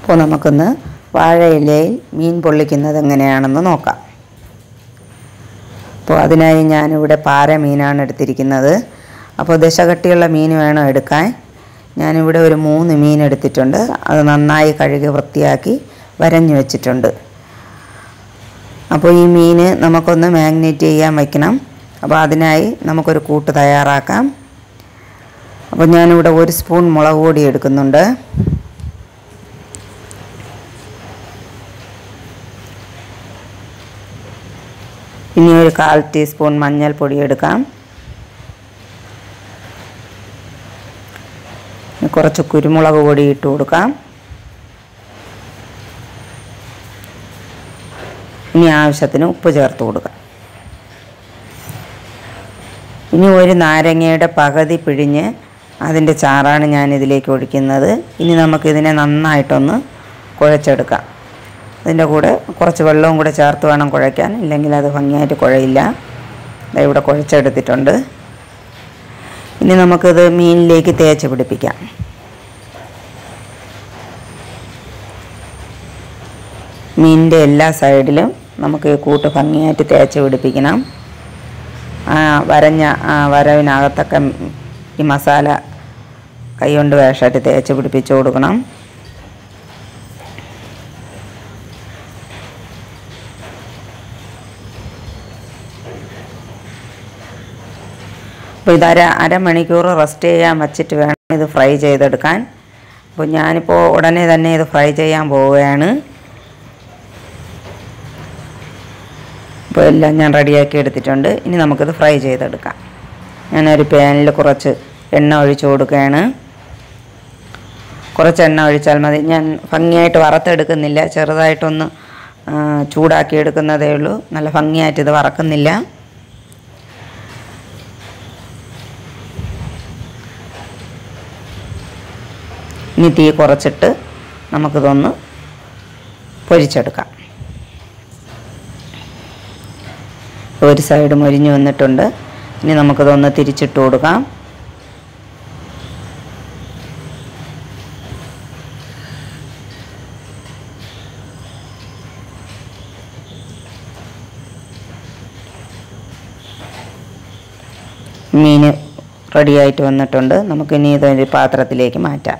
അപ്പോൾ നമുക്കൊന്ന് വാഴയിലയിൽ മീൻ പൊള്ളിക്കുന്നത് എങ്ങനെയാണെന്ന് നോക്കാം അപ്പോൾ അതിനായി ഞാനിവിടെ പാര മീനാണ് എടുത്തിരിക്കുന്നത് അപ്പോൾ ദശകട്ടിയുള്ള മീൻ വേണം എടുക്കാൻ ഞാനിവിടെ ഒരു മൂന്ന് മീൻ എടുത്തിട്ടുണ്ട് അത് നന്നായി കഴുകി വൃത്തിയാക്കി വരഞ്ഞു വെച്ചിട്ടുണ്ട് അപ്പോൾ ഈ മീൻ നമുക്കൊന്ന് മാഗ്നേറ്റ് ചെയ്യാൻ വയ്ക്കണം അപ്പോൾ അതിനായി നമുക്കൊരു കൂട്ട് തയ്യാറാക്കാം അപ്പോൾ ഞാനിവിടെ ഒരു സ്പൂൺ മുളക് പൊടി എടുക്കുന്നുണ്ട് ഇനി ഒരു കാൽ ടീസ്പൂൺ മഞ്ഞൾപ്പൊടി എടുക്കാം ഇനി കുറച്ച് കുരുമുളക് പൊടി ഇട്ട് കൊടുക്കാം ഇനി ആവശ്യത്തിന് ഉപ്പ് ചേർത്ത് കൊടുക്കാം ഇനി ഒരു നാരങ്ങയുടെ പകുതി പിഴിഞ്ഞ് അതിൻ്റെ ചാറാണ് ഞാൻ ഇതിലേക്ക് ഒഴിക്കുന്നത് ഇനി നമുക്കിതിനെ നന്നായിട്ടൊന്ന് കുഴച്ചെടുക്കാം അതിൻ്റെ കൂടെ കുറച്ച് വെള്ളവും കൂടെ ചേർത്ത് വേണം കുഴയ്ക്കാൻ ഇല്ലെങ്കിൽ അത് ഭംഗിയായിട്ട് കുഴയില്ല ദാ ഇവിടെ കുഴച്ചെടുത്തിട്ടുണ്ട് ഇനി നമുക്കിത് മീനിലേക്ക് തേച്ച് പിടിപ്പിക്കാം മീനിൻ്റെ എല്ലാ സൈഡിലും നമുക്ക് ഈ കൂട്ട് ഭംഗിയായിട്ട് തേച്ച് പിടിപ്പിക്കണം ആ വരഞ്ഞ ആ വരവിനകത്തൊക്കെ ഈ മസാല കൈകൊണ്ട് വേഷമായിട്ട് തേച്ച് പിടിപ്പിച്ച് കൊടുക്കണം അപ്പോൾ ഇത് അര അരമണിക്കൂർ റെസ്റ്റ് ചെയ്യാൻ വച്ചിട്ട് വേണം ഇത് ഫ്രൈ ചെയ്തെടുക്കാൻ അപ്പോൾ ഞാനിപ്പോൾ ഉടനെ തന്നെ ഇത് ഫ്രൈ ചെയ്യാൻ പോവുകയാണ് അപ്പോൾ എല്ലാം ഞാൻ റെഡിയാക്കി എടുത്തിട്ടുണ്ട് ഇനി നമുക്കിത് ഫ്രൈ ചെയ്തെടുക്കാം ഞാനൊരു പാനിൽ കുറച്ച് എണ്ണ ഒഴിച്ചു കൊടുക്കുകയാണ് കുറച്ച് എണ്ണ ഒഴിച്ചാൽ മതി ഞാൻ ഭംഗിയായിട്ട് വറുത്തെടുക്കുന്നില്ല ചെറുതായിട്ടൊന്ന് ആ, ചൂടാക്കി എടുക്കുന്നതേ ഉള്ളൂ നല്ല ഭംഗിയായിട്ട് ഇത് വറക്കുന്നില്ല ഇനി തീ കുറച്ചിട്ട് നമുക്കിതൊന്ന് പൊരിച്ചെടുക്കാം ഒരു സൈഡ് മൊരിഞ്ഞു വന്നിട്ടുണ്ട് ഇനി നമുക്കിതൊന്ന് തിരിച്ചിട്ട് കൊടുക്കാം മീൻ റെഡിയായിട്ട് വന്നിട്ടുണ്ട് നമുക്കിനി ഇതൊരു പാത്രത്തിലേക്ക് മാറ്റാം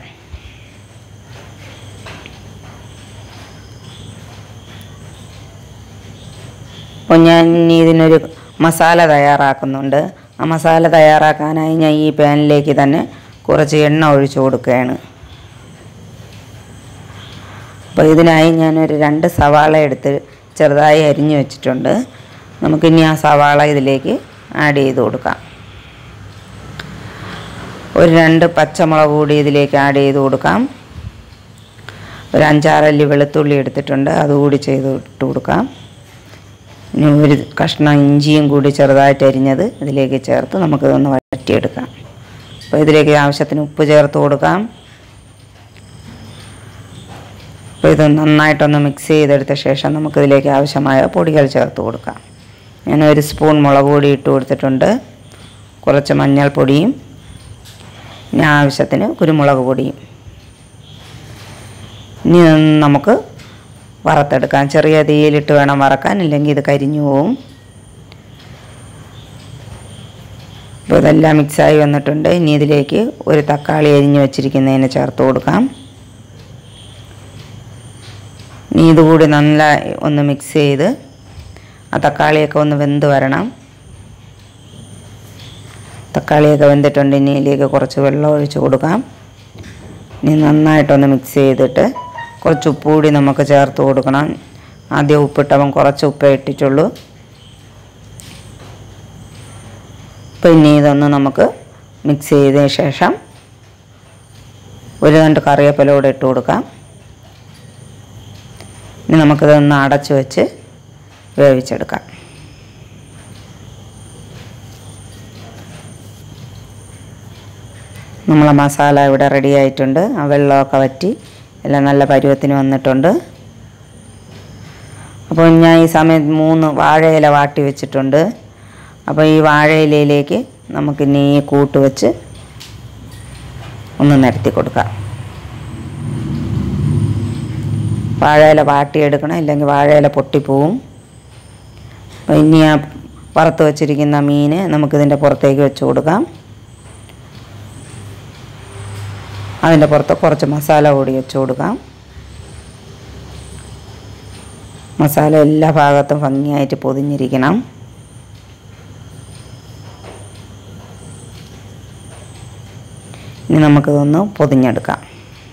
അപ്പോൾ ഞാൻ ഇനി ഇതിനൊരു മസാല തയ്യാറാക്കുന്നുണ്ട് ആ മസാല തയ്യാറാക്കാനായി ഞാൻ ഈ പാനിലേക്ക് തന്നെ കുറച്ച് എണ്ണ ഒഴിച്ചു കൊടുക്കുകയാണ് അപ്പോൾ ഇതിനായി ഞാനൊരു രണ്ട് സവാള എടുത്ത് ചെറുതായി അരിഞ്ഞു വെച്ചിട്ടുണ്ട് നമുക്കിനി ആ സവാള ഇതിലേക്ക് ആഡ് ചെയ്ത് കൊടുക്കാം ഒരു രണ്ട് പച്ചമുളക് കൂടി ഇതിലേക്ക് ആഡ് ചെയ്ത് കൊടുക്കാം ഒരു അഞ്ചാറല്ലി വെളുത്തുള്ളി എടുത്തിട്ടുണ്ട് അതുകൂടി ചെയ്ത് ഇട്ട് കൊടുക്കാം ഇനി ഒരു കഷ്ണം ഇഞ്ചിയും കൂടി ചെറുതായിട്ട് അരിഞ്ഞത് ഇതിലേക്ക് ചേർത്ത് നമുക്കിതൊന്ന് വഴറ്റിയെടുക്കാം അപ്പോൾ ഇതിലേക്ക് ആവശ്യത്തിന് ഉപ്പ് ചേർത്ത് കൊടുക്കാം അപ്പോൾ ഇത് നന്നായിട്ടൊന്ന് മിക്സ് ചെയ്തെടുത്ത ശേഷം നമുക്കിതിലേക്ക് ആവശ്യമായ പൊടികൾ ചേർത്ത് കൊടുക്കാം ഞാൻ ഒരു സ്പൂൺ മുളക് പൊടി ഇട്ട് കൊടുത്തിട്ടുണ്ട് കുറച്ച് മഞ്ഞൾപ്പൊടിയും ഇനി ആവശ്യത്തിന് കുരുമുളക് പൊടിയും ഇനി ഇതൊന്ന് നമുക്ക് വറുത്തെടുക്കാം ചെറിയ തീയിലിട്ട് വേണം വറക്കാൻ ഇല്ലെങ്കിൽ ഇത് കരിഞ്ഞു പോവും അപ്പോൾ ഇതെല്ലാം മിക്സായി വന്നിട്ടുണ്ട് ഇനി ഇതിലേക്ക് ഒരു തക്കാളി അരിഞ്ഞ് വെച്ചിരിക്കുന്നതിന് ചേർത്ത് കൊടുക്കാം ഇനി ഇതുകൂടി നല്ല ഒന്ന് മിക്സ് ചെയ്ത് ആ തക്കാളിയൊക്കെ ഒന്ന് വെന്ത് വരണം തക്കാളിയൊക്കെ വെന്തിട്ടുണ്ട് ഇനി ഇതിലേക്ക് കുറച്ച് വെള്ളം ഒഴിച്ച് കൊടുക്കാം ഇനി നന്നായിട്ടൊന്ന് മിക്സ് ചെയ്തിട്ട് കുറച്ച് ഉപ്പ് കൂടി നമുക്ക് ചേർത്ത് കൊടുക്കണം ആദ്യം ഉപ്പിട്ടവൻ കുറച്ച് ഉപ്പേ ഇട്ടിട്ടുള്ളൂ അപ്പോൾ ഇനി ഇതൊന്ന് നമുക്ക് മിക്സ് ചെയ്തതിന് ശേഷം ഒരു രണ്ട് കറിവേപ്പില കൂടെ ഇട്ട് കൊടുക്കാം ഇനി നമുക്കിതൊന്ന് അടച്ച് വെച്ച് വേവിച്ചെടുക്കാം നമ്മളെ മസാല ഇവിടെ റെഡി ആയിട്ടുണ്ട് ആ വെള്ളമൊക്കെ വറ്റി എല്ലാം നല്ല പരുവത്തിന് വന്നിട്ടുണ്ട് അപ്പോൾ ഞാൻ ഈ സമയത്ത് മൂന്ന് വാഴയില വാട്ടി വെച്ചിട്ടുണ്ട് അപ്പോൾ ഈ വാഴയിലയിലേക്ക് നമുക്കിനി ഈ കൂട്ട് വെച്ച് ഒന്ന് നിരത്തി കൊടുക്കാം വാഴയില വാട്ടിയെടുക്കണം ഇല്ലെങ്കിൽ വാഴയില പൊട്ടിപ്പോവും അപ്പോൾ ഇനി ആ വറുത്ത് വച്ചിരിക്കുന്ന മീൻ നമുക്കിതിൻ്റെ പുറത്തേക്ക് വെച്ച് കൊടുക്കാം അതിൻ്റെ പുറത്ത് കുറച്ച് മസാല കൂടി വെച്ച് കൊടുക്കാം മസാല എല്ലാ ഭാഗത്തും ഭംഗിയായിട്ട് പൊതിഞ്ഞിരിക്കണം ഇനി നമുക്കിതൊന്ന് പൊതിഞ്ഞെടുക്കാം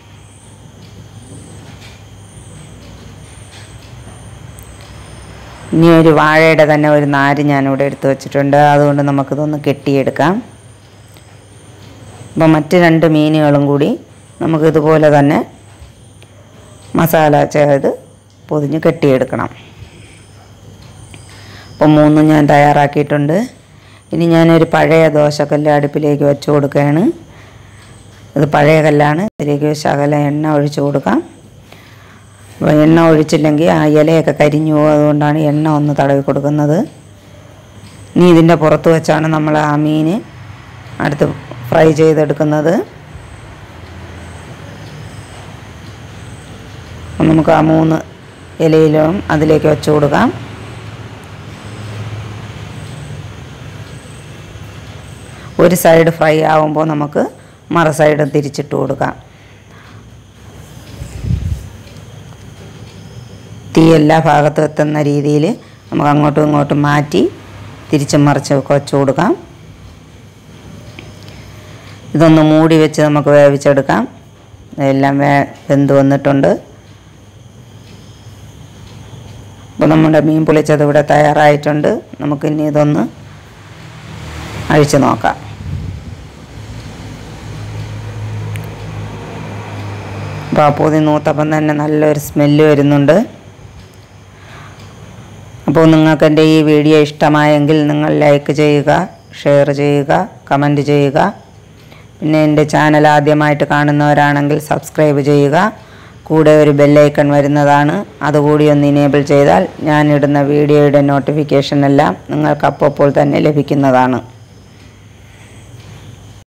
ഇനി ഒരു വാഴയുടെ തന്നെ ഒരു നാര് ഞാനിവിടെ എടുത്ത് വെച്ചിട്ടുണ്ട് അതുകൊണ്ട് നമുക്കിതൊന്ന് കെട്ടിയെടുക്കാം അപ്പോൾ മറ്റ് രണ്ട് മീനുകളും കൂടി നമുക്കിതുപോലെ തന്നെ മസാല ചെയ്ത് പൊതിഞ്ഞ് കെട്ടിയെടുക്കണം അപ്പോൾ മൂന്നും ഞാൻ തയ്യാറാക്കിയിട്ടുണ്ട് ഇനി ഞാനൊരു പഴയ ദോശക്കല്ല് അടുപ്പിലേക്ക് വെച്ച് കൊടുക്കുകയാണ് ഇത് പഴയ കല്ലാണ് ഇതിലേക്ക് ശകല എണ്ണ ഒഴിച്ച് കൊടുക്കാം അപ്പോൾ എണ്ണ ഒഴിച്ചില്ലെങ്കിൽ ആ ഇലയൊക്കെ കരിഞ്ഞു പോകും അതുകൊണ്ടാണ് എണ്ണ ഒന്ന് തടവി കൊടുക്കുന്നത് ഇനി ഇതിൻ്റെ പുറത്ത് വെച്ചാണ് നമ്മൾ ആ മീൻ അടുത്ത് ഫ്രൈ ചെയ്തെടുക്കുന്നത് അപ്പം നമുക്ക് ആ മൂന്ന് ഇലയിലും അതിലേക്ക് വെച്ച് കൊടുക്കാം ഒരു സൈഡ് ഫ്രൈ ആവുമ്പോൾ നമുക്ക് മറു സൈഡ് തിരിച്ചിട്ട് കൊടുക്കാം തീ എല്ലാ ഭാഗത്തും എത്തുന്ന രീതിയിൽ നമുക്ക് അങ്ങോട്ടും ഇങ്ങോട്ടും മാറ്റി തിരിച്ചും മറിച്ചൊക്കെ വെച്ച് കൊടുക്കാം ഇതൊന്ന് മൂടി വെച്ച് നമുക്ക് വേവിച്ചെടുക്കാം എല്ലാം വേ വെന്ത് വന്നിട്ടുണ്ട് അപ്പോൾ നമ്മുടെ മീൻ പൊളിച്ചത് ഇവിടെ തയ്യാറായിട്ടുണ്ട് നമുക്കിനി ഇതൊന്ന് അഴിച്ച് നോക്കാം അപ്പോൾ ആ പൊതി നൂത്തപ്പം തന്നെ നല്ലൊരു സ്മെല്ല് വരുന്നുണ്ട് അപ്പോൾ നിങ്ങൾക്ക് എൻ്റെ ഈ വീഡിയോ ഇഷ്ടമായെങ്കിൽ നിങ്ങൾ ലൈക്ക് ചെയ്യുക ഷെയർ ചെയ്യുക കമൻറ്റ് ചെയ്യുക പിന്നെ എൻ്റെ ചാനൽ ആദ്യമായിട്ട് കാണുന്നവരാണെങ്കിൽ സബ്സ്ക്രൈബ് ചെയ്യുക കൂടെ ഒരു ബെല്ലൈക്കൺ വരുന്നതാണ് അതുകൂടി ഒന്ന് ഇനേബിൾ ചെയ്താൽ ഞാനിടുന്ന വീഡിയോയുടെ നോട്ടിഫിക്കേഷൻ എല്ലാം നിങ്ങൾക്ക് അപ്പോൾ തന്നെ ലഭിക്കുന്നതാണ്